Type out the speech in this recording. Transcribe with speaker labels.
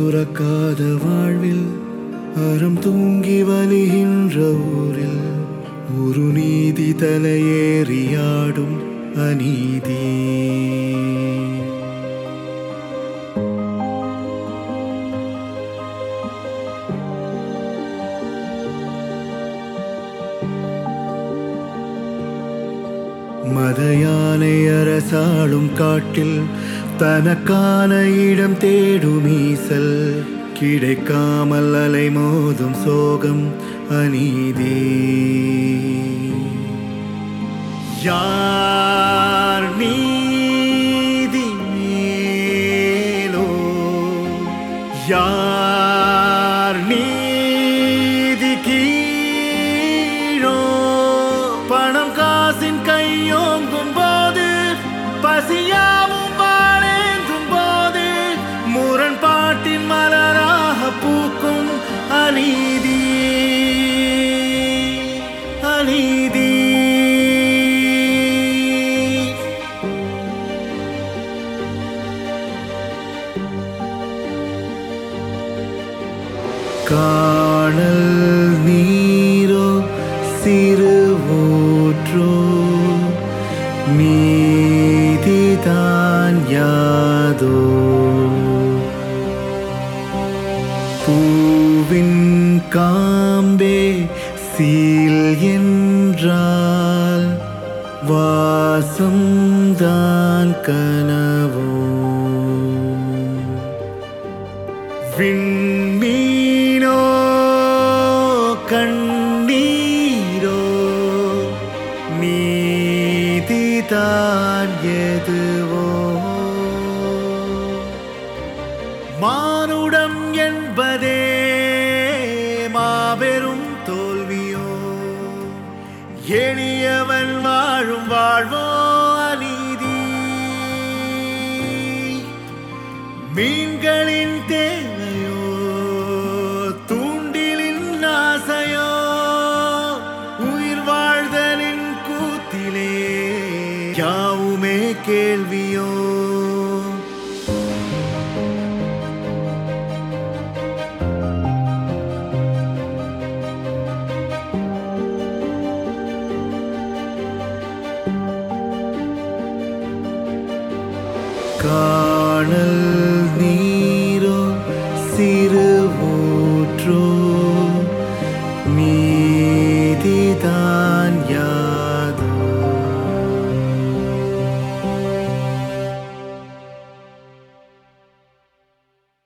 Speaker 1: துறக்காத வாழ்வில் அறம் தூங்கி வலிகின்ற ஊரில் ஒரு நீதி தலையேறியாடும் அநீதி மத யானை அரசாளும் காட்டில் தனக்கான இடம் தேடும் ஈசல் கிடைக்காமல் அலைமோதும் சோகம் அநீதி யார் நீதி மேலோ யார் நீதி கீழோ பணம் காசின் கையோங்கும் போது பசியாவும் வாழேந்தும் போது முரண்பாட்டின் மலராக பூக்கும் அநீதி அநீதி காணல் நீரோ சிறு ஊற்றோ நீதிதான் யாதோ பூவின் காம்பே சீல் என்றால் வாசம்தான் கனவோ விண்மீனோ கண்ணீரோ நீதிதான் எதுவோ மானுடம் என்பதே மாபெரும் தோல்வியோ எளியவன் வாழும் வாழ்வோ அநீதி மீன்களின் தேவையோ தூண்டிலின் ஆசையோ உயிர் வாழ்தலின் கூத்திலே யாவுமே கேள்வியோ காணல்